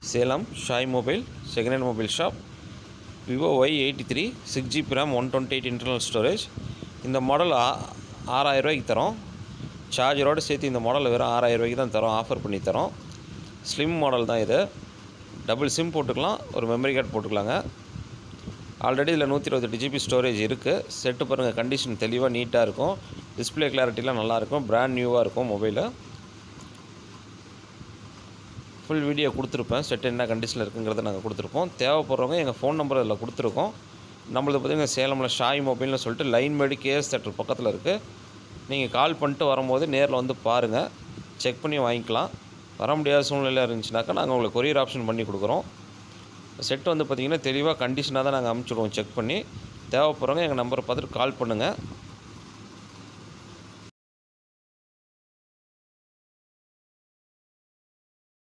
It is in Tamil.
சேலம் ஷாய் mobile second hand mobile shop Vivo Y eighty three six GB RAM one twenty eight internal storage இந்த மாடல் ஆ ஆறாயிரம் ரூபாய்க்கு தரோம் சார்ஜரோடு சேர்த்து இந்த மாடல் வெறும் ஆறாயிரம் ரூபாய்க்கு தான் தரோம் ஆஃபர் பண்ணி தரோம் ஸ்லிம் மாடல் தான் இது டபுள் சிம் போட்டுக்கலாம் ஒரு மெமரி கார்டு போட்டுக்கலாங்க ஆல்ரெடி இதில் நூற்றி இருபத்தெட்டு ஜிபி ஸ்டோரேஜ் இருக்குது செட்டு பாருங்கள் கண்டிஷன் தெளிவாக நீட்டாக இருக்கும் டிஸ்பிளே கிளாரிட்டிலாம் நல்லாயிருக்கும் பிராண்ட் நியூவாக இருக்கும் மொபைலு ஃபுல் வீடியோ கொடுத்துருப்பேன் செட் என்ன கண்டிஷனில் இருக்குங்கிறத நாங்கள் கொடுத்துருப்போம் தேவைப்படுறவங்க எங்கள் ஃபோன் நம்பர் அதில் கொடுத்துருக்கோம் நம்மளது பார்த்திங்கன்னா சேலமில் ஷாய் மொபைல்னு சொல்லிட்டு லைன் மேடு கேஎஸ் தேட்டர் பக்கத்தில் இருக்குது நீங்கள் கால் பண்ணிட்டு வரும்போது நேரில் வந்து பாருங்கள் செக் பண்ணி வாங்கிக்கலாம் வர முடியாத சூழ்நிலை இருந்துச்சுனாக்கா நாங்கள் உங்களுக்கு கொரியர் ஆப்ஷன் பண்ணி கொடுக்குறோம் செட் வந்து பார்த்திங்கன்னா தெளிவாக கண்டிஷனாக தான் நாங்கள் அமுச்சிடுவோம் செக் பண்ணி தேவைப்படுறவங்க எங்கள் நம்பரை பார்த்துட்டு கால் பண்ணுங்கள்